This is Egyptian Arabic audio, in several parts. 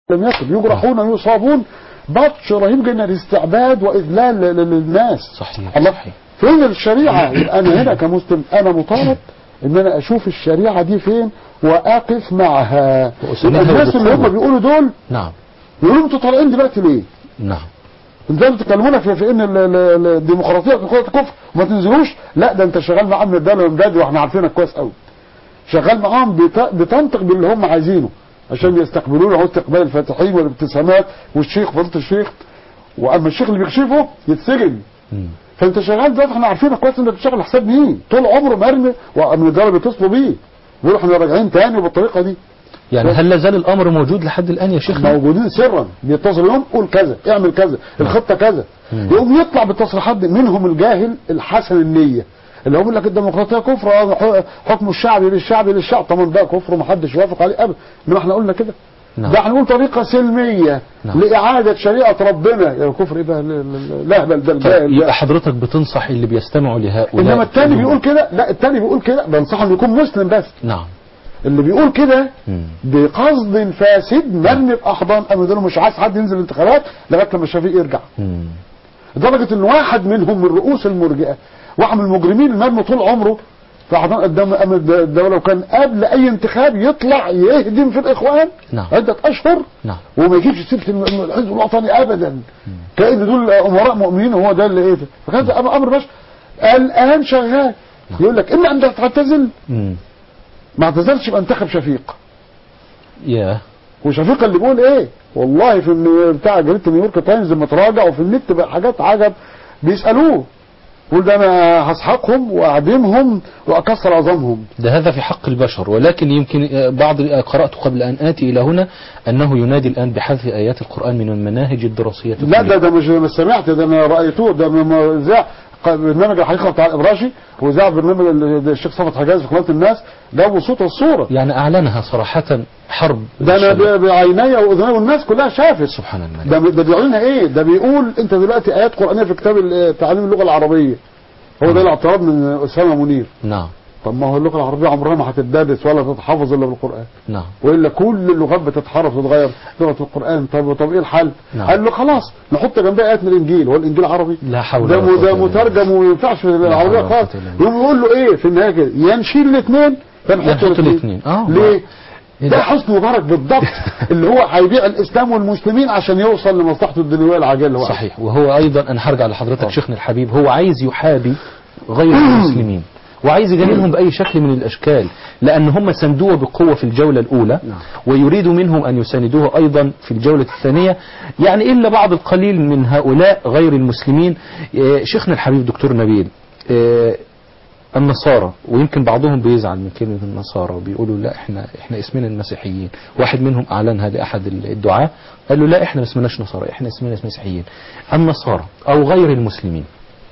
لم يكن يجرحون ويصابون بطش رهيب جدا الاستعباد واذلال ل- ل- للناس صحيح الله صحيح فين الشريعه يبقى انا هنا كمسلم انا مطالب ان انا اشوف الشريعه دي فين واقف معها وأساندها يبقى الناس اللي هم بقوة. بيقولوا دول نعم يقولوا انتوا طالعين دلوقتي ليه؟ نعم انتوا بتتكلمونا في, في ان ال- ال- ال- الديمقراطيه ديمقراطيه كفر وما تنزلوش لا ده انت شغال مع امن الدوله والامداد واحنا عارفينك كويس قوي شغال معاهم بت- بتنطق باللي هم عايزينه عشان يستقبلونا هو استقبال الفاتحين والابتسامات والشيخ فضيله الشيخ واما الشيخ اللي بيكشفه يتسجن مم. فانت شغال دلوقتي احنا عارفينك كويس انت بتشتغل حساب مين طول عمره مرمي وامن الدوله بيتصلوا بيه بيقولوا احنا راجعين تاني بالطريقه دي يعني هل لا زال الامر موجود لحد الان يا شيخنا موجودين سرا بيتصلوا يوم قول كذا اعمل كذا الخطه كذا يقوم يطلع بالتصريحات دي منهم الجاهل الحسن النيه اللي هو بيقول لك الديمقراطيه كفر آه، ح- حكم الشعبي للشعب للشعب طبعا ده كفر ومحدش يوافق عليه ابدا انما احنا قلنا كده نعم. ده هنقول طريقه سلميه نعم. لاعاده شريعه ربنا يا كفر ايه بقى ال- ال- الاهبل ده طيب الجاهل يبقى ده حضرتك بتنصح اللي بيستمعوا لهؤلاء انما التاني بيقول كده لا التاني بيقول كده بنصحه انه يكون مسلم بس نعم اللي بيقول كده مم. بقصد فاسد مرمي باحضان امن دول مش عايز حد ينزل الانتخابات لغايه لما الشفيق يرجع مم. لدرجه ان واحد منهم من رؤوس المرجئه واحد من المجرمين المرمي طول عمره في احضان قدام امن الدوله وكان قبل اي انتخاب يطلع يهدم في الاخوان نعم. عده اشهر نعم وما يجيبش سيره الم- الحزب الوطني ابدا كأن دول امراء مؤمنين وهو ده اللي ايه ده فكان ده امر باش الان شغال يقول لك اما ان تعتزل مم. ما اعتزلش يبقى انتخب شفيق يا وشفيق اللي بيقول ايه والله في النيو- بتاع جريده نيويورك تايمز لما تراجع وفي النت بقى حاجات عجب بيسالوه يقول ده انا هسحقهم واعدمهم واكسر عظامهم ده هذا في حق البشر ولكن يمكن آه، بعض آه، قرأت قبل أن آتي إلى هنا أنه ينادي الآن بحذف آيات القرآن من المناهج الدراسية لا ده ده مش مش سمعت ده انا رايته ده من ذاع برنامج الحقيقه بتاع الابراشي وذاع برنامج ال- الشيخ صفت حجاز في قناه الناس جابوا صوت والصوره يعني أعلنها صراحة حرب ده انا الشباب. ب- بعيني واذني والناس كلها شافت سبحان الملك ده ده بيقول لنا ايه ده بيقول انت دلوقتي ايات قرانيه في كتاب ال- تعليم اللغه العربيه هو ده الاعتراض من اسامه منير نعم طب ما هو اللغه العربيه عمرها ما هتتدرس ولا تتحفظ الا بالقران نعم والا كل اللغات بتتحرف وتتغير لغه القران طب طب ايه الحل؟ نعم. قال له خلاص نحط جنبها ايات من الانجيل هو الانجيل عربي لا حول ده ولا م- قوة ده إلا بالله. مترجم وما ينفعش في حول العربيه ولا خالص قوة إلا بالله. يقوم يقول له ايه في النهايه كده يا نشيل الاثنين يا نحط نحط الاثنين الاثنين. آه. ليه؟ إيه ده ده؟ حسن مبارك بالضبط اللي هو هيبيع الاسلام والمسلمين عشان يوصل لمصلحته الدنيويه العاجله اللي هو عايزها. صحيح وهو أيضا أنا هرجع لحضرتك شيخنا الحبيب هو عايز يحابي غير المسلمين وعايز يجننهم بأي شكل من الأشكال لأن هم سندوه بقوة في الجولة الأولى ويريد منهم أن يساندوه أيضا في الجولة الثانية يعني إلا بعض القليل من هؤلاء غير المسلمين آه، شيخنا الحبيب دكتور نبيل آه، النصارى ويمكن بعضهم بيزعل من كلمة النصارى وبيقولوا لا احنا احنا اسمنا المسيحيين واحد منهم اعلنها لاحد الدعاة قال له لا احنا ما اسمناش نصارى احنا اسمنا مسيحيين النصارى او غير المسلمين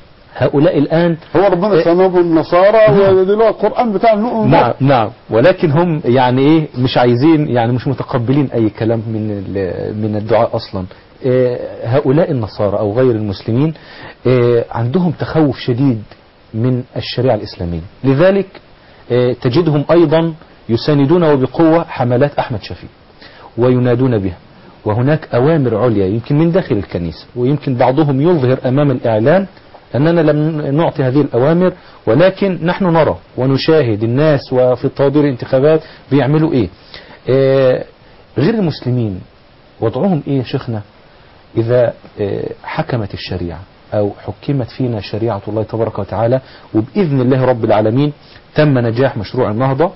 هؤلاء الان هو ربنا سماهم النصارى ودلوقتي القران بتاع النؤمن نعم نعم ولكن هم يعني ايه مش عايزين يعني مش متقبلين اي كلام من ال- من الدعاء اصلا آه، هؤلاء النصارى او غير المسلمين آه، عندهم تخوف شديد من الشريعه الاسلاميه لذلك آه، تجدهم ايضا يساندون وبقوه حملات احمد شفيق وينادون بها وهناك أوامر عليا يمكن من داخل الكنيسة ويمكن بعضهم يظهر أمام الإعلام أننا لم نعطي هذه الأوامر ولكن نحن نرى ونشاهد الناس وفي الطوابير الانتخابات بيعملوا إيه آه غير المسلمين وضعهم إيه يا شيخنا إذا آه حكمت الشريعة أو حكمت فينا شريعة الله تبارك وتعالى وبإذن الله رب العالمين تم نجاح مشروع النهضة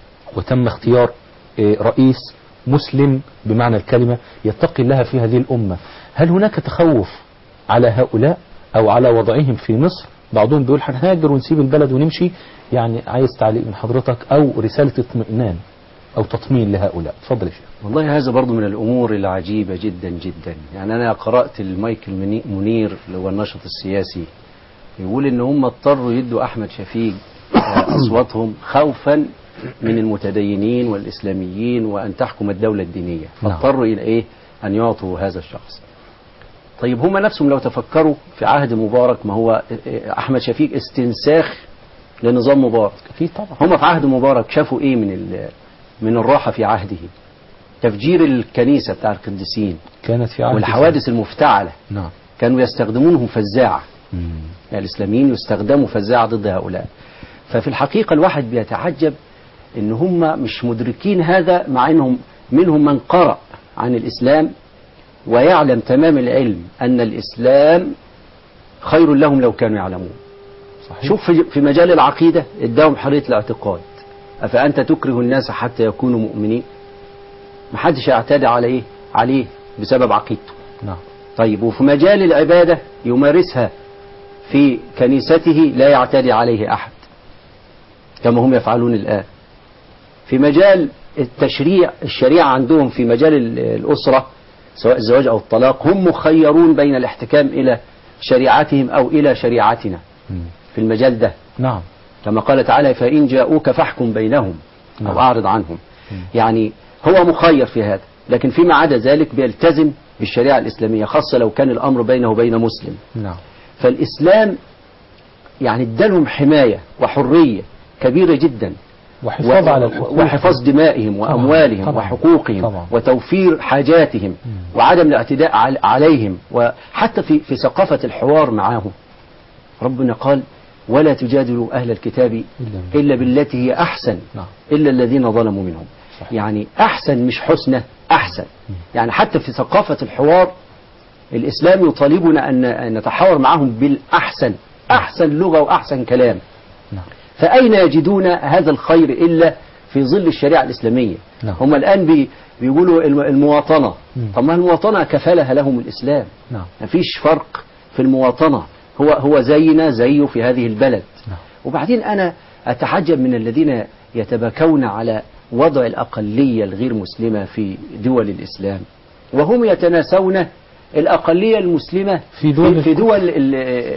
وتم اختيار آه، رئيس مسلم بمعنى الكلمة يتقي الله في هذه الأمة هل هناك تخوف على هؤلاء أو على وضعهم في مصر بعضهم بيقول هنهاجر ونسيب البلد ونمشي يعني عايز تعليق من حضرتك أو رسالة اطمئنان أو تطمين لهؤلاء تفضل يا شيخ والله هذا برضو من الأمور العجيبة جدا جدا يعني أنا قرأت المايكل مني- منير اللي هو الناشط السياسي يقول إن هم اضطروا يدوا أحمد شفيق آه، أصواتهم خوفا من المتدينين والإسلاميين وأن تحكم الدولة الدينية نعم. فاضطروا إلى إيه أن يعطوا هذا الشخص طيب هم نفسهم لو تفكروا في عهد مبارك ما هو آه، أحمد شفيق استنساخ لنظام مبارك أكيد طبعا هم في عهد مبارك شافوا ايه من ال- من الراحه في عهده تفجير الكنيسة بتاع القديسين كانت في عهد والحوادث المفتعلة نعم كانوا يستخدمونهم فزاعة مم. يعني الإسلاميين يستخدموا فزاعة ضد هؤلاء ففي الحقيقة الواحد بيتعجب إن هم مش مدركين هذا مع إنهم منهم من قرأ عن الإسلام ويعلم تمام العلم أن الإسلام خير لهم لو كانوا يعلمون صحيح شوف في- في مجال العقيدة اداهم حرية الاعتقاد أفأنت تكره الناس حتى يكونوا مؤمنين محدش يعتدي عليه عليه بسبب عقيدته نعم طيب وفي مجال العبادة يمارسها في كنيسته لا يعتدي عليه أحد كما هم يفعلون الآن في مجال التشريع الشريعة عندهم في مجال ال- الأسرة سواء الزواج أو الطلاق هم مخيرون بين الاحتكام إلى شريعتهم أو إلى شريعتنا مم. في المجال ده نعم كما قال تعالى فإن جاءوك فاحكم بينهم نعم. أو أعرض عنهم مم. يعني هو مخير في هذا لكن فيما عدا ذلك بيلتزم بالشريعة الإسلامية خاصة لو كان الأمر بينه وبين مسلم نعم فالإسلام يعني ادالهم حماية وحرية كبيرة جدا وحفاظ و- على الحقوق وحفاظ دمائهم طبعاً، وأموالهم طبعاً، وحقوقهم طبعاً. وتوفير حاجاتهم وعدم الاعتداء عل- عليهم وحتى في في ثقافة الحوار معهم ربنا قال ولا تجادلوا أهل الكتاب إلا إلا بالتي هي أحسن نعم إلا الذين ظلموا منهم صحيح. يعني أحسن مش حسنى أحسن يعني حتى في ثقافة الحوار الإسلام يطالبنا أن أن نتحاور معهم بالأحسن أحسن لغة وأحسن كلام نعم فأين يجدون هذا الخير إلا في ظل الشريعة الإسلامية نعم. هم الآن بي بيقولوا الم- المواطنة مم. طب ما المواطنة كفلها لهم الإسلام نعم مفيش فرق في المواطنة هو هو زينا زيه في هذه البلد نعم. وبعدين أنا أتعجب من الذين يتباكون على وضع الأقلية الغير مسلمة في دول الإسلام وهم يتناسون الأقلية المسلمة في دول في, في الكفر. دول ال-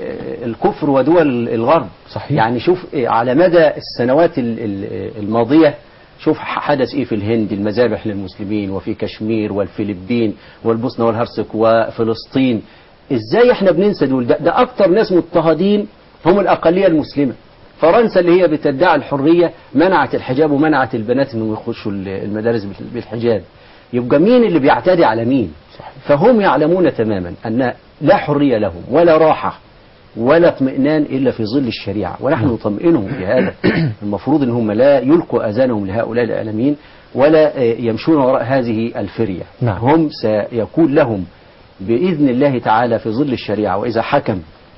الكفر ودول الغرب صحيح. يعني شوف على مدى السنوات ال- ال- الماضية شوف حدث ايه في الهند المذابح للمسلمين وفي كشمير والفلبين والبوسنة والهرسك وفلسطين ازاي احنا بننسى دول ده, ده اكتر ناس مضطهدين هم الاقلية المسلمة فرنسا اللي هي بتدعي الحرية منعت الحجاب ومنعت البنات انهم يخشوا ال- المدارس بال- بالحجاب يبقى مين اللي بيعتدي على مين صحيح. فهم يعلمون تماما ان لا حرية لهم ولا راحة ولا اطمئنان الا في ظل الشريعه ونحن نطمئنهم بهذا المفروض ان هم لا يلقوا اذانهم لهؤلاء الاعلاميين ولا آه، يمشون وراء هذه الفريه نعم. هم سيكون لهم باذن الله تعالى في ظل الشريعه واذا حكم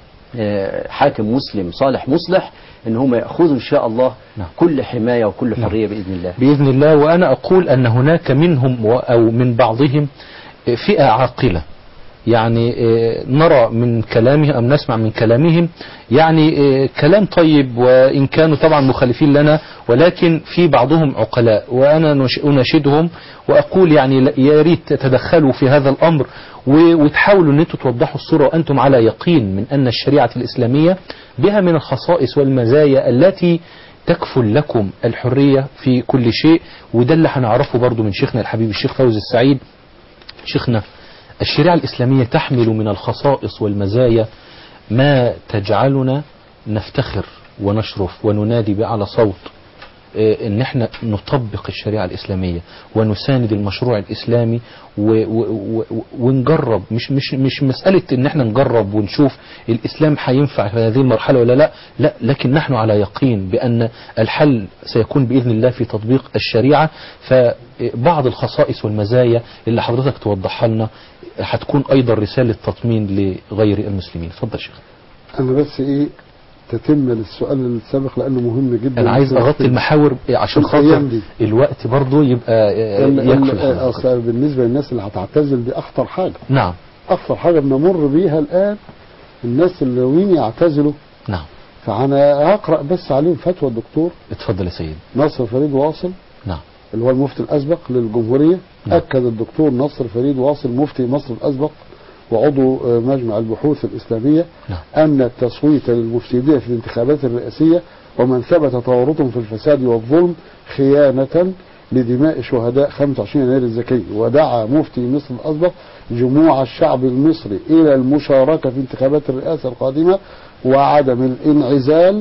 آه، حاكم مسلم صالح مصلح ان هم ياخذوا ان شاء الله نعم. كل حمايه وكل حريه باذن الله بإذن الله وأنا أقول أن هناك منهم و- أو من بعضهم فئة عاقلة يعني آه، نرى من كلامهم أم نسمع من كلامهم يعني آه، كلام طيب وإن كانوا طبعا مخالفين لنا ولكن في بعضهم عقلاء وأنا نش- أناشدهم وأقول يعني لا- يا ريت تتدخلوا في هذا الأمر و- وتحاولوا أن أنتم توضحوا الصورة وأنتم على يقين من أن الشريعة الإسلامية بها من الخصائص والمزايا التي تكفل لكم الحرية في كل شيء وده اللي هنعرفه برضو من شيخنا الحبيب الشيخ فوزي السعيد شيخنا الشريعة الإسلامية تحمل من الخصائص والمزايا ما تجعلنا نفتخر ونشرف وننادي بأعلى صوت آه، ان احنا نطبق الشريعة الإسلامية ونساند المشروع الإسلامي و و و ونجرب مش مش مش مسألة ان احنا نجرب ونشوف الإسلام هينفع في هذه المرحلة ولا لا لا لكن نحن على يقين بأن الحل سيكون بإذن الله في تطبيق الشريعة فبعض الخصائص والمزايا اللي حضرتك توضحها لنا هتكون أيضا رسالة تطمين لغير المسلمين اتفضل شيخ انا بس ايه تتم للسؤال السابق لانه مهم جدا انا عايز اغطي المحاور عشان في خاطر الأيام دي. الوقت برضو يبقى آه، ال- ال- يكفي الحلقة. اصل بالنسبه للناس اللي هتعتزل دي اخطر حاجه نعم اخطر حاجه بنمر بيها الان الناس اللي ناويين يعتزلوا نعم فانا هقرا بس عليهم فتوى الدكتور اتفضل يا سيدي نصر فريد واصل نعم اللي هو المفتي الاسبق للجمهوريه نعم. اكد الدكتور نصر فريد واصل مفتي مصر الاسبق وعضو آه، مجمع البحوث الاسلاميه نعم أن التصويت للمفسدين في الانتخابات الرئاسية ومن ثبت تورطهم في الفساد والظلم خيانة لدماء شهداء 25 يناير الزكي ودعا مفتي مصر الأسبق جموع الشعب المصري إلى المشاركة في انتخابات الرئاسة القادمة وعدم الانعزال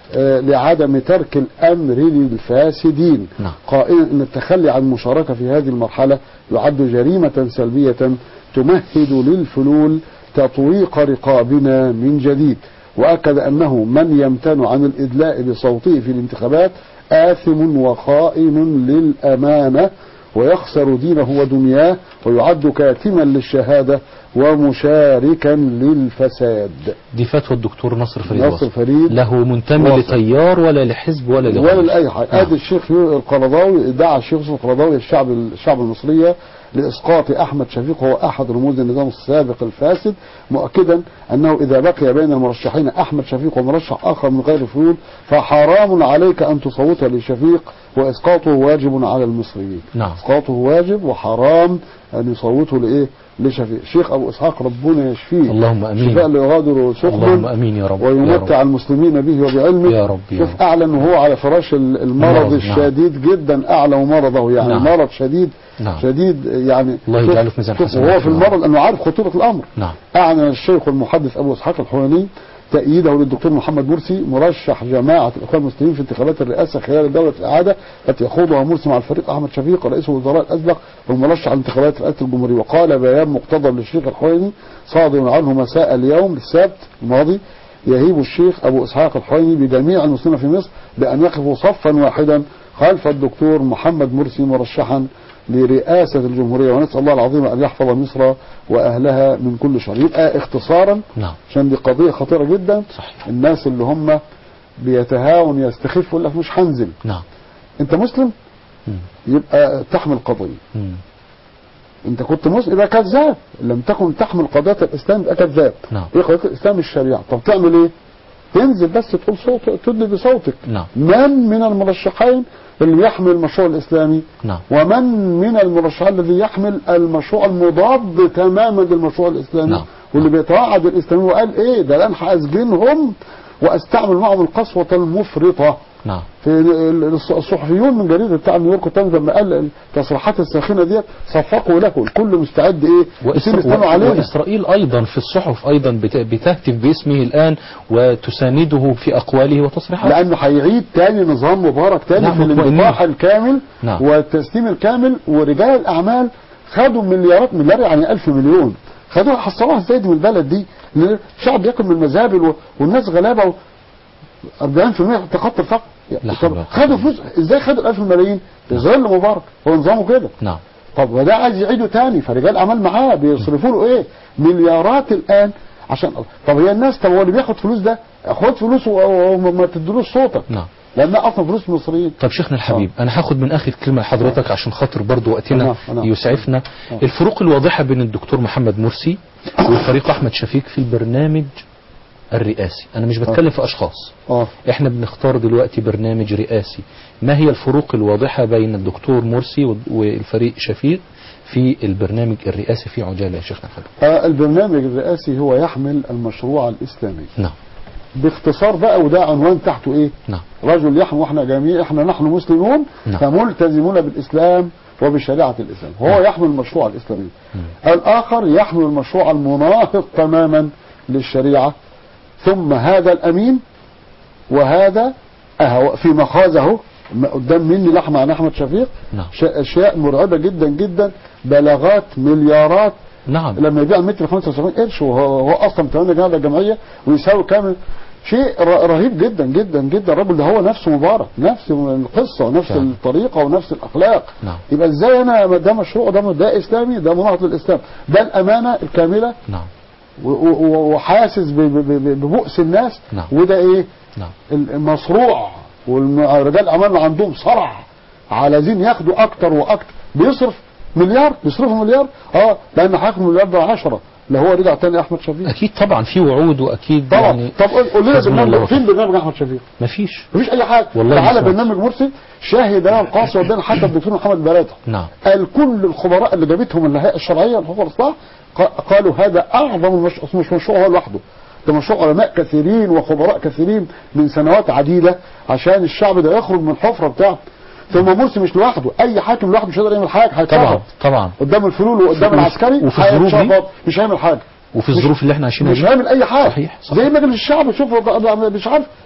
آه، لعدم ترك الامر للفاسدين نعم. قائلا ان التخلي عن المشاركه في هذه المرحله يعد جريمه سلبيه تمهد للفلول تطويق رقابنا من جديد واكد انه من يمتنع عن الادلاء بصوته في الانتخابات آثم وخائن للأمانة ويخسر دينه ودنياه ويعد كاتما للشهادة ومشاركا للفساد دي فتوى الدكتور نصر فريد نصر وصل. فريد له منتمي وصل. لتيار ولا لحزب ولا ولا لغيره لأي حاجة نعم. ادي الشيخ القرضاوي دعا الشيخ يوسف القرضاوي الشعب الشعب المصرية لإسقاط أحمد شفيق وهو أحد رموز النظام السابق الفاسد مؤكدا أنه إذا بقي بين المرشحين أحمد شفيق ومرشح آخر من غير فلول فحرام عليك أن تصوت لشفيق وإسقاطه واجب على المصريين نعم. إسقاطه واجب وحرام أن يصوتوا لإيه لشفيق الشيخ أبو إسحاق ربنا يشفيه اللهم آمين. شفاء لا يغادر اللهم سقما امين يا رب يا ويمتع رب. المسلمين به وبعلمه يا رب، يا شوف رب. اعلن وهو على فراش ال- المرض المرض، الشديد جدا اعلى مرضه يعني نعم. مرض شديد نعم. شديد يعني الله شوف- يجعله في ميزان شوف حسناته وهو في يا رب. المرض انه عارف خطوره الامر نعم اعلن الشيخ المحدث ابو اسحاق الحويني تأييده للدكتور محمد مرسي مرشح جماعة الإخوان المسلمين في انتخابات الرئاسة خلال دورة الإعادة التي يخوضها مرسي مع الفريق أحمد شفيق رئيس الوزراء الأسبق والمرشح على انتخابات رئاسة الجمهورية وقال بيان مقتضب للشيخ الحويني صادر عنه مساء اليوم السبت الماضي يهيب الشيخ أبو إسحاق الحويني بجميع المسلمين في مصر بأن يقفوا صفا واحدا خلف الدكتور محمد مرسي مرشحا لرئاسة الجمهورية ونسأل الله العظيم أن يحفظ مصر وأهلها من كل شر يبقى اختصارا نعم عشان دي قضية خطيرة جدا صحيح الناس اللي هم بيتهاون يستخف يقول لك مش هنزل نعم انت مسلم مم. يبقى تحمل قضية مم. انت كنت مسلم يبقى كذاب لم تكن تحمل قضية الاسلام يبقى كذاب نعم. ايه قضية الاسلام الشريعة طب تعمل ايه تنزل بس تقول صوت تدلي بصوتك نعم من من المرشحين اللي يحمل المشروع الاسلامي نعم ومن من المرشحين الذي يحمل المشروع المضاد تماما للمشروع الاسلامي نعم. واللي بيتوعد الاسلامي وقال ايه ده الان هاسجنهم واستعمل معهم القسوه المفرطه نعم في ال- الص- الصحفيون من جريده بتاع نيويورك تايمز لما قال التصريحات الساخنه ديت صفقوا له الكل مستعد ايه يصير يستمعوا علينا وإسرائيل أيضا في الصحف أيضا بت- بتهتف باسمه الآن وتسانده في أقواله وتصريحاته لانه هيعيد تاني نظام مبارك تاني نعم، في مطمئنين. الانفتاح الكامل نعم. والتسليم الكامل ورجال الاعمال خدوا مليارات مليار يعني ألف مليون خدوها حصلوها ازاي دي من البلد دي إن الشعب بياكل من المزابل و- والناس غلابه و 40% تخطى الفقر لا حول طب ولا قوة خدوا فلوس ازاي خدوا الألف ملايين في ظل مبارك هو نظامه كده نعم طب وده عايز يعيده تاني فرجال اعمال معاه بيصرفوا له ايه مليارات الان عشان طب هي الناس طب هو اللي بياخد فلوس ده خد فلوس و- وما تدلوش صوتك نعم لانها اصلا فلوس المصريين طب شيخنا الحبيب انا هاخد من اخر كلمه لحضرتك عشان خاطر برضو وقتنا نعم، نعم. يسعفنا نعم. الفروق الواضحه بين الدكتور محمد مرسي والفريق احمد شفيق في البرنامج الرئاسي انا مش بتكلم في اشخاص اه احنا بنختار دلوقتي برنامج رئاسي ما هي الفروق الواضحه بين الدكتور مرسي وال- والفريق شفيق في البرنامج الرئاسي في عجاله يا شيخنا الحبيب آه، البرنامج الرئاسي هو يحمل المشروع الاسلامي نعم باختصار بقى وده عنوان تحته ايه نعم رجل يحمل واحنا جميع احنا نحن مسلمون نعم. فملتزمون بالاسلام وبشريعه الاسلام هو يحمل المشروع الاسلامي الاخر يحمل المشروع المناهض تماما للشريعه ثم هذا الامين وهذا أهو في مخازه م- قدام مني لحمة عن احمد شفيق نعم. ش- اشياء مرعبه جدا جدا بلاغات مليارات نعم لما يبيع المتر ب 75 قرش وهو هو اصلا 8 جنيه الجمعيه ويساوي كامل شيء ر- رهيب جدا جدا جدا الراجل ده هو نفسه مبارك نفس القصه ونفس فعلا. الطريقه ونفس الاخلاق نعم. يبقى ازاي انا ما ده مشروع ده ده اسلامي ده مناهض للاسلام ده الامانه الكامله نعم و- و- وحاسس ب- ب- ب- ببؤس الناس نعم. وده ايه نعم المصروع ورجال الاعمال اللي عندهم صرع عايزين ياخدوا اكتر واكتر بيصرف مليار بيصرفوا مليار اه لان هياخد مليار ده 10 لا هو رجع تاني احمد شفيق اكيد طبعا في وعود واكيد طبعا يعني طب قول قول لنا حسبنا الله برنامج فين برنامج احمد شفيق مفيش مفيش اي حاجه والله تعالى ما سمعت. برنامج مرسي شاهد انا القاصي ودانا حتى الدكتور محمد بلاته نعم قال كل الخبراء اللي جابتهم الهيئه الشرعيه لحقوق الاصلاح قا- قالوا هذا اعظم المشروع مش مشروع هو لوحده ده مشروع علماء كثيرين وخبراء كثيرين من سنوات عديده عشان الشعب ده يخرج من الحفره بتاعته ثم مرسي مش لوحده اي حاكم لوحده مش هيقدر يعمل حاجه طبعا هيتشرط طبعا قدام الفلول وقدام وفي- العسكري وفي الظروف دي؟ هيتشرط مش هيعمل حاجه وفي الظروف اللي احنا عايشينها مش دي هيعمل اي حاجه صحيح، صحيح. زي مجلس الشعب شوف مش عارف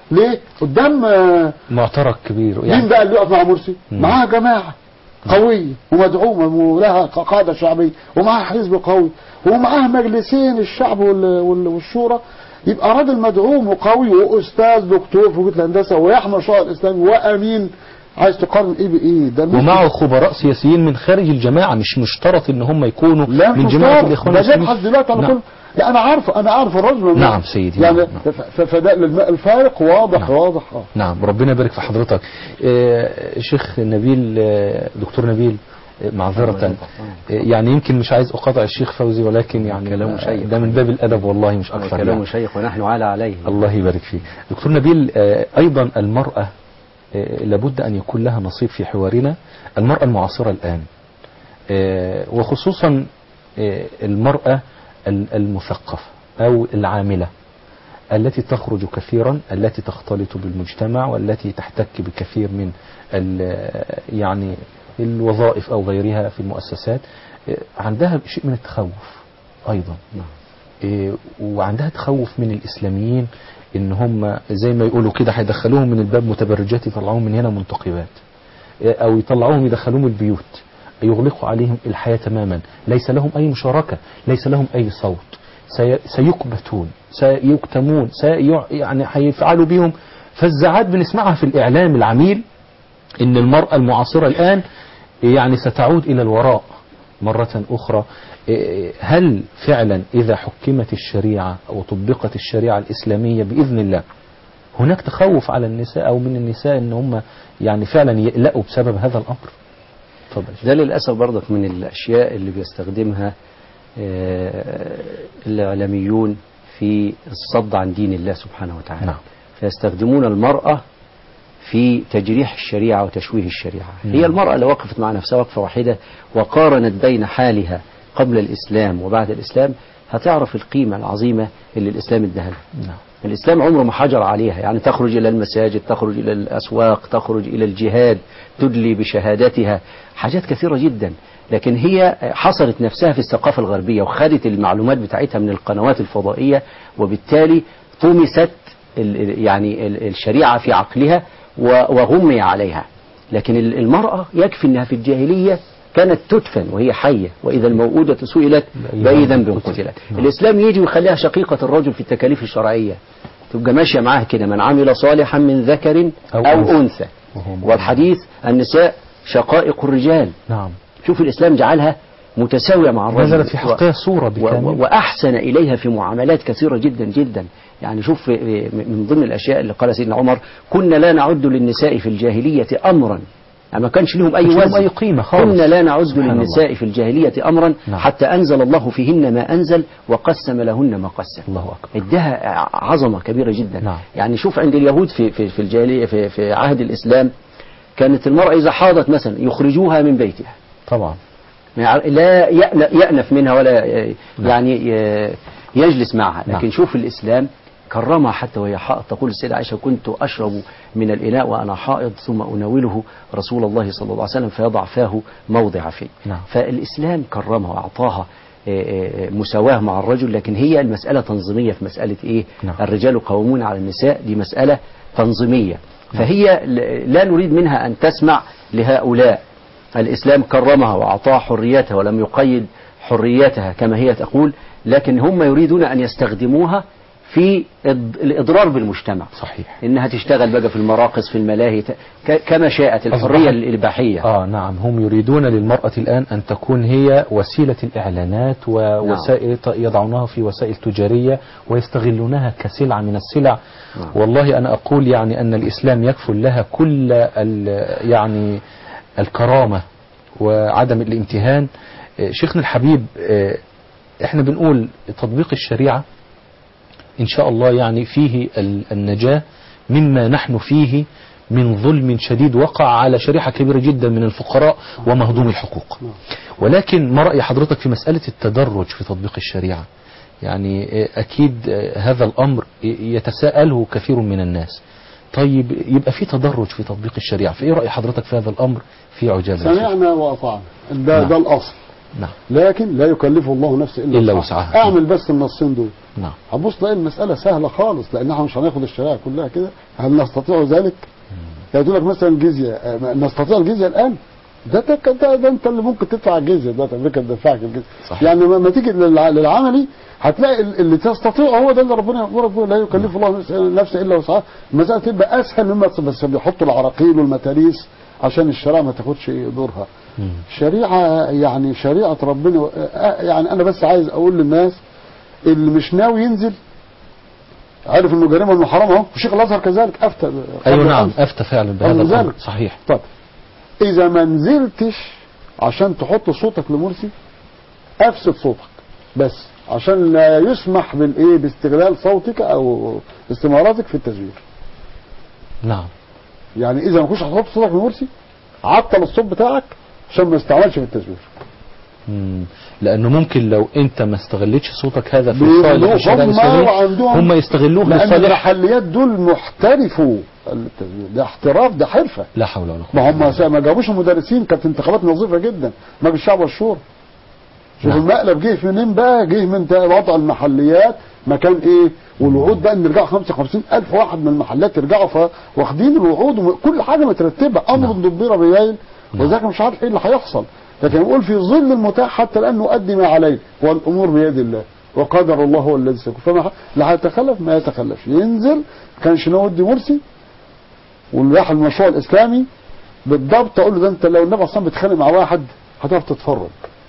ليه قدام آه، معترك كبير مين يعني بقى اللي يقف مع مرسي مم. معاها جماعة قوية ومدعومة ولها قاعدة شعبية ومعاها حزب قوي ومعاها مجلسين الشعب وال- وال- والشورى يبقى راجل مدعوم وقوي واستاذ دكتور في كليه الهندسه ويحمل شعار الاسلامي وامين عايز تقارن ايه بايه ده المسلم- ومعه خبراء سياسيين من خارج الجماعة مش مشترط ان هم يكونوا لا من مش جماعة شرط. الاخوان ده جاب المسلمين حد دلوقتي على نعم. كل لا انا عارفه انا عارف الرجل نعم سيدي، يعني نعم، ف- ف- فده الفارق واضح نعم. واضح اه نعم ربنا يبارك في حضرتك آه، شيخ نبيل آه، دكتور نبيل آه، معذرة آه، يعني يمكن مش عايز أقاطع الشيخ فوزي ولكن يعني كلامه آه، شيق. ده من باب الأدب والله مش أكثر كلام يعني. شيخ ونحن على عليه الله يبارك فيه دكتور نبيل آه، أيضا المرأة آه، لابد أن يكون لها نصيب في حوارنا المرأة المعاصرة الآن آه، وخصوصا آه، المرأة ال- المثقفة أو العاملة التي تخرج كثيرا التي تختلط بالمجتمع والتي تحتك بكثير من ال- يعني الوظائف أو غيرها في المؤسسات آه، عندها شيء من التخوف أيضا نعم. إيه، وعندها تخوف من الإسلاميين إن هم زي ما يقولوا كده هيدخلوهم من الباب متبرجات يطلعوهم من هنا منتقبات إيه، أو يطلعوهم يدخلوهم البيوت يغلقوا عليهم الحياة تماما ليس لهم أي مشاركة ليس لهم أي صوت سي- سيكبتون سيكتمون سي يعني هيفعلوا بهم فالزعات بنسمعها في الإعلام العميل ان المرأة المعاصرة الآن يعني ستعود إلى الوراء مرة أخرى إيه، هل فعلا إذا حكمت الشريعة أو طبقت الشريعة الإسلامية بإذن الله هناك تخوف على النساء أو من النساء أن هم يعني فعلا يقلقوا بسبب هذا الأمر تفضل يا شيخ. ده للأسف برضك من الأشياء اللي بيستخدمها آه، الإعلاميون في الصد عن دين الله سبحانه وتعالى نعم. فيستخدمون المرأة في تجريح الشريعة وتشويه الشريعة نعم. هي المرأة اللي وقفت مع نفسها وقفة واحدة وقارنت بين حالها قبل الإسلام وبعد الإسلام هتعرف القيمة العظيمة اللي الإسلام اداها لها نعم الإسلام عمره ما حجر عليها يعني تخرج إلى المساجد تخرج إلى الأسواق تخرج إلى الجهاد تدلي بشهادتها حاجات كثيرة جدا لكن هي حصرت نفسها في الثقافة الغربية وخدت المعلومات بتاعتها من القنوات الفضائية وبالتالي طمست ال- ال- يعني ال- الشريعة في عقلها و- وغمي عليها لكن ال- المرأة يكفي أنها في الجاهلية كانت تدفن وهي حية وإذا الموءودة سئلت بأي ذنب قتلت نعم. الإسلام يجي ويخليها شقيقة الرجل في التكاليف الشرعية تبقى ماشية معاه كده من عمل صالحا من ذكر أو أو, أنثى. أو أنثى وهو مؤمن. والحديث النساء شقائق الرجال نعم شوف الإسلام جعلها متساوية مع الرجل نزلت في حقها صورة و- و- بكامل وأحسن إليها في معاملات كثيرة جدا جدا يعني شوف في- في- من ضمن الأشياء اللي قال سيدنا عمر كنا لا نعد للنساء في الجاهلية أمرا يعني ما كانش لهم أي كانش لهم وزن أي قيمة خالص. كنا لا نعد سبحان للنساء في الجاهلية أمرا نعم. حتى أنزل الله فيهن ما أنزل وقسم لهن ما قسم الله أكبر ادها عظمة كبيرة جدا نعم. يعني شوف عند اليهود في في في الجاهلية في, في عهد الإسلام كانت المرأة إذا حاضت مثلا يخرجوها من بيتها طبعا ما يع- لا يأن- يأنف منها ولا ي- نعم. يعني ي- يجلس معها نعم. لكن شوف الإسلام كرمها حتى وهي حائض تقول السيدة عائشة كنت أشرب من الإناء وأنا حائض ثم أناوله رسول الله صلى الله عليه وسلم فيضع فاه موضع فيه نعم. فالإسلام كرمها وأعطاها آه، آه، مساواة مع الرجل لكن هي المسألة تنظيمية في مسألة إيه نعم. الرجال قوامون على النساء دي مسألة تنظيمية فهي ل- لا نريد منها أن تسمع لهؤلاء الإسلام كرمها وأعطاها حريتها ولم يقيد حريتها كما هي تقول لكن هم يريدون أن يستخدموها في إض- الإضرار بالمجتمع صحيح إنها تشتغل بقى في المراقص في الملاهي ت- ك- كما شاءت الحرية أصبحت- الإباحية آه نعم هم يريدون للمرأة الآن أن تكون هي وسيلة الإعلانات ووسائل يضعونها في وسائل تجارية ويستغلونها كسلعة من السلع نعم. والله أنا أقول يعني أن الإسلام يكفل لها كل ال- يعني الكرامة وعدم الامتهان آه، شيخنا الحبيب آه، احنا بنقول تطبيق الشريعة إن شاء الله يعني فيه ال- النجاة مما نحن فيه من ظلم شديد وقع على شريحة كبيرة جدا من الفقراء ومهضوم الحقوق ولكن ما رأي حضرتك في مسألة التدرج في تطبيق الشريعة يعني آه، أكيد آه، هذا الأمر ي- يتساءله كثير من الناس طيب يبقى في تدرج في تطبيق الشريعة فإيه رأي حضرتك في هذا الأمر في عجالة سمعنا واطعنا ده نعم. ده الاصل نعم لكن لا يكلف الله نفسا الا, إلا وسعها وسعها. اعمل بس النصين دول نعم هتبص تلاقي المسألة سهلة خالص لأن احنا مش هناخد الشريعة كلها كده هل نستطيع ذلك؟ يعني تقول لك مثلا جزية آه، نستطيع الجزية الآن؟ ده ده, ده, ده انت اللي ممكن تدفع الجزية ده امريكا تدفعك الجزية صحيح. يعني لما تيجي للع- للعملي هتلاقي ال- اللي تستطيع هو ده اللي ربنا يأمرك به لا يكلف الله نفسا- نفسا الا وسعها المسألة تبقى اسهل مما بس بيحطوا العراقيل والمتاريس عشان الشريعة ما تاخدش إيه دورها مم. شريعة يعني شريعة ربنا آه، يعني أنا بس عايز أقول للناس اللي مش ناوي ينزل عارف إنه جريمة إنه حرام أهو وشيخ الأزهر كذلك أفتى ايوه قبل نعم الأمس. افتى فعلا بهذا قبل الامر ذلك. صحيح طب إذا ما نزلتش عشان تحط صوتك لمرسي أفسد صوتك بس عشان لا يسمح بالإيه باستغلال صوتك أو استماراتك في التزوير نعم يعني إذا ما كنتش هتحط صوتك لمرسي عطل الصوت بتاعك عشان ما يستعملش في التزوير مم. لانه ممكن لو انت ما استغلتش صوتك هذا في بيقولوا صالح الشريعه هم الاسلاميه وعندهم- هم يستغلوه لأن لصالح المحليات دول محترفوا التزوير ده احتراف ده حرفة لا حول ولا قوه ما إلا هم بالله. ما جابوش المدرسين كانت انتخابات نظيفة جدا مجلس الشعب والشورى شوف نعم. المقلب جه منين بقى جه من تا- وضع المحليات مكان ايه والوعود بقى ان يرجعوا 55 الف واحد من المحلات يرجعوا ف- واخدين الوعود وكل حاجه مترتبه امر نعم. دبيره بيايل وذاك مش عارف ايه اللي هيحصل لكن يقول في ظل المتاح حتى الان نؤدي ما عليه والامور بيد الله وقدر الله هو الذي سيكون فما ح- لا هيتخلف ما يتخلفش ينزل كانش نودي مرسي والراح المشروع الاسلامي بالضبط اقول له ده انت لو النبي اصلا بيتخانق مع واحد هتقف تتفرج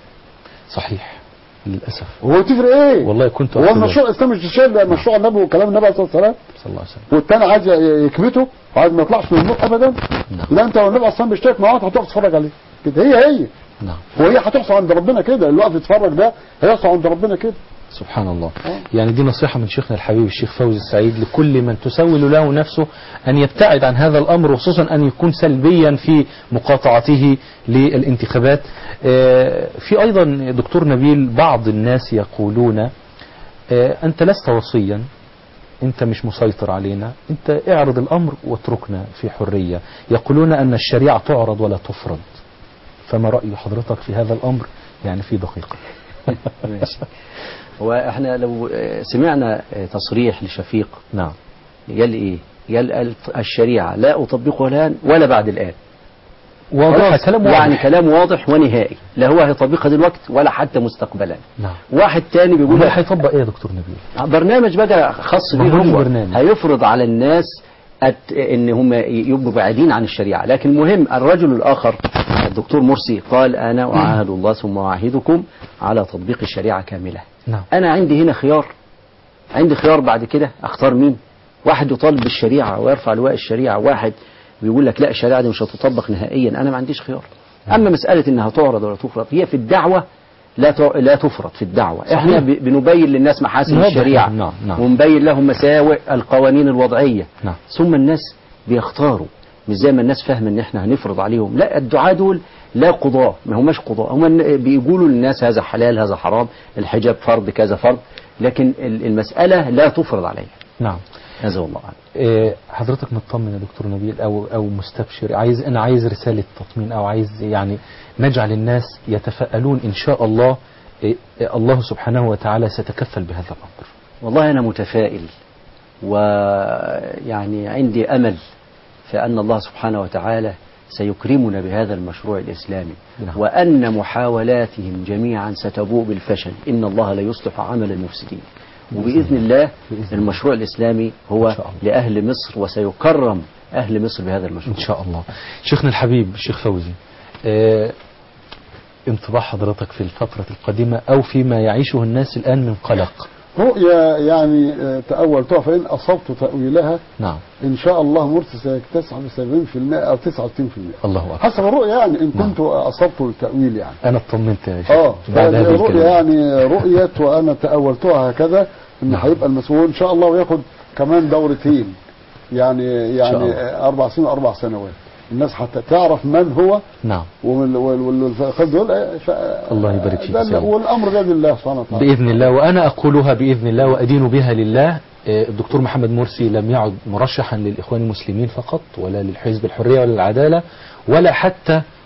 صحيح للاسف هو تفرق ايه؟ والله كنت هو أقول المشروع الاسلامي مش شايل مشروع النبي وكلام النبي عليه الصلاه والسلام صلى الله عليه وسلم والتاني عايز يكبته وعايز ما يطلعش من النور ابدا نعم. لا انت والنبي اصلا بيشترك مع واحد هتقف تتفرج عليه كده هي هي نعم وهي هتحصل عند ربنا كده اللي واقف يتفرج ده هيحصل عند ربنا كده سبحان الله آه. يعني دي نصيحة من شيخنا الحبيب الشيخ فوزي السعيد لكل من تسول له نفسه أن يبتعد عن هذا الأمر وخصوصا أن يكون سلبيا في مقاطعته للانتخابات آه، في أيضا دكتور نبيل بعض الناس يقولون آه، أنت لست وصيا أنت مش مسيطر علينا أنت اعرض الأمر واتركنا في حرية يقولون أن الشريعة تعرض ولا تفرض فما رأي حضرتك في هذا الأمر يعني في دقيقة ماشي هو احنا لو آه، سمعنا آه، تصريح لشفيق نعم قال ايه قال ال- الشريعة لا أطبقها الآن ولا بعد الآن واضح خلاص؟ كلام واضح يعني كلام واضح ونهائي لا هو هيطبقها دلوقتي ولا حتى مستقبلا نعم واحد تاني بيقول هو لك هيطبق ايه يا دكتور نبيل برنامج بقى خاص ما بيه هوش هو برنامج. هيفرض على الناس أت... ان هم يبقوا بعيدين عن الشريعه لكن المهم الرجل الاخر الدكتور مرسي قال انا اعاهد الله ثم اعاهدكم على تطبيق الشريعه كامله نعم انا عندي هنا خيار عندي خيار بعد كده اختار مين واحد يطالب بالشريعه ويرفع لواء الشريعه واحد بيقول لك لا الشريعه دي مش هتطبق نهائيا انا ما عنديش خيار اما مساله انها تعرض ولا تفرض هي في الدعوه لا ت- لا تفرض في الدعوه صحيح. احنا ب- بنبين للناس محاسن نوضح الشريعه لهم. نعم، نعم. ونبين لهم مساوئ القوانين الوضعيه نعم. ثم الناس بيختاروا مش زي ما الناس فاهمه ان احنا هنفرض عليهم لا الدعاة دول لا قضاة ما هماش قضاة هم ن- بيقولوا للناس هذا حلال هذا حرام الحجاب فرض كذا فرض لكن ال- المسألة لا تفرض عليها نعم هذا والله أعلم إيه حضرتك مطمن يا دكتور نبيل او او مستبشر عايز انا عايز رساله تطمين او عايز يعني نجعل الناس يتفائلون ان شاء الله إيه إيه الله سبحانه وتعالى سيتكفل بهذا الامر والله أنا متفائل ويعني عندي أمل في أن الله سبحانه وتعالى سيكرمنا بهذا المشروع الإسلامي نعم. وأن محاولاتهم جميعا ستبوء بالفشل إن الله لا يصلح عمل المفسدين وبإذن الله المشروع الإسلامي هو إن شاء الله. لأهل مصر وسيكرم أهل مصر بهذا المشروع ان شاء الله شيخنا الحبيب الشيخ فوزي إيه انطباع حضرتك في الفترة القادمة او فيما يعيشه الناس الان من قلق رؤيا يعني آه، تأولتها فإن أصبت تأويلها نعم إن شاء الله مرسي سيكتسح ب 70% أو 99% الله اكبر حسب الرؤيا يعني إن نعم. كنت أصبت التأويل يعني انا اطمنت يا شيخ اه بعد هذه الرؤيا الكلمة. يعني رؤية وأنا تأولتها هكذا إن نعم. هيبقى المسؤول إن شاء الله وياخد كمان دورتين يعني شاء يعني الله. آه، أربع سنين وأربع سنوات الناس حتى تعرف من هو نعم وال- وال- وال- والفخذ دول آه، ف- الله يبارك فيك ده يا اللي- سيدي. والأمر بيد الله سبحانه وتعالى بإذن الله وأنا أقولها بإذن الله وأدين بها لله آه، الدكتور محمد مرسي لم يعد مرشحا للإخوان المسلمين فقط ولا للحزب الحرية ولا العدالة ولا حتى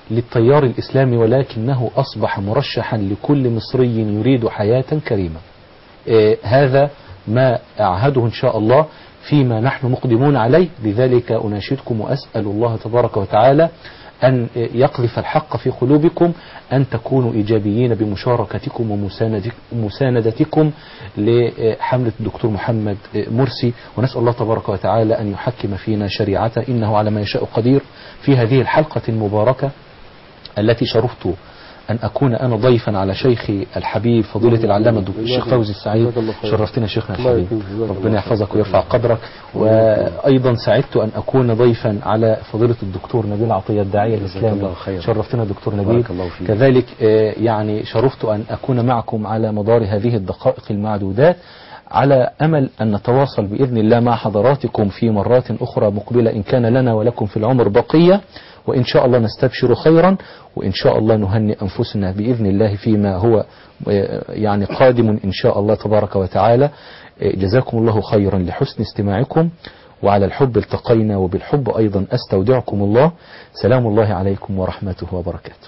للتيار الإسلامي ولكنه أصبح مرشحا لكل مصري يريد حياة كريمة آه، هذا ما أعهده إن شاء الله فيما نحن مقدمون عليه لذلك أناشدكم وأسأل الله تبارك وتعالى أن يقذف الحق في قلوبكم أن تكونوا إيجابيين بمشاركتكم ومساندك- ومساندتكم لحملة الدكتور محمد مرسي ونسأل الله تبارك وتعالى أن يحكم فينا شريعته إنه على ما يشاء قدير في هذه الحلقة المباركة التي شرفت أن أكون أنا ضيفا على شيخي الحبيب فضيلة العلامة الدكتور الشيخ فوزي السعيد جزاك الله خير. شرفتنا شيخنا الله الحبيب يكرمك، جزاك الله ربنا يحفظك خير. ويرفع قدرك وأيضا سعدت أن أكون ضيفا على فضيلة الدكتور نبيل عطية الداعية الإسلامي الله خير. شرفتنا دكتور نبيل بارك الله فيك. كذلك آه، يعني شرفت أن أكون معكم على مدار هذه الدقائق المعدودات على أمل أن نتواصل بإذن الله مع حضراتكم في مرات أخرى مقبلة إن كان لنا ولكم في العمر بقية وإن شاء الله نستبشر خيرا وإن شاء الله نهنئ أنفسنا بإذن الله فيما هو آه، يعني قادم إن شاء الله تبارك وتعالى آه، جزاكم الله خيرا لحسن استماعكم وعلى الحب التقينا وبالحب أيضا أستودعكم الله سلام الله عليكم ورحمته وبركاته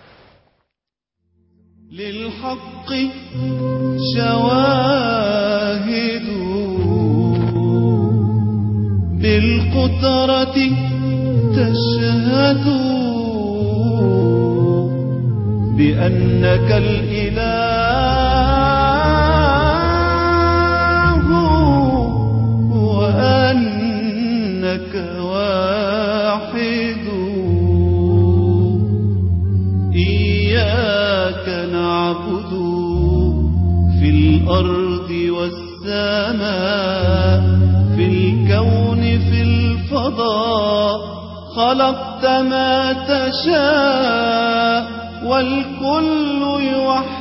للحق شواهد بالقدرة تشهد بأنك الإله وأنك واحد إياك نعبد في الأرض والسماء في الكون في الفضاء خلقت ما تشاء والكل يوحد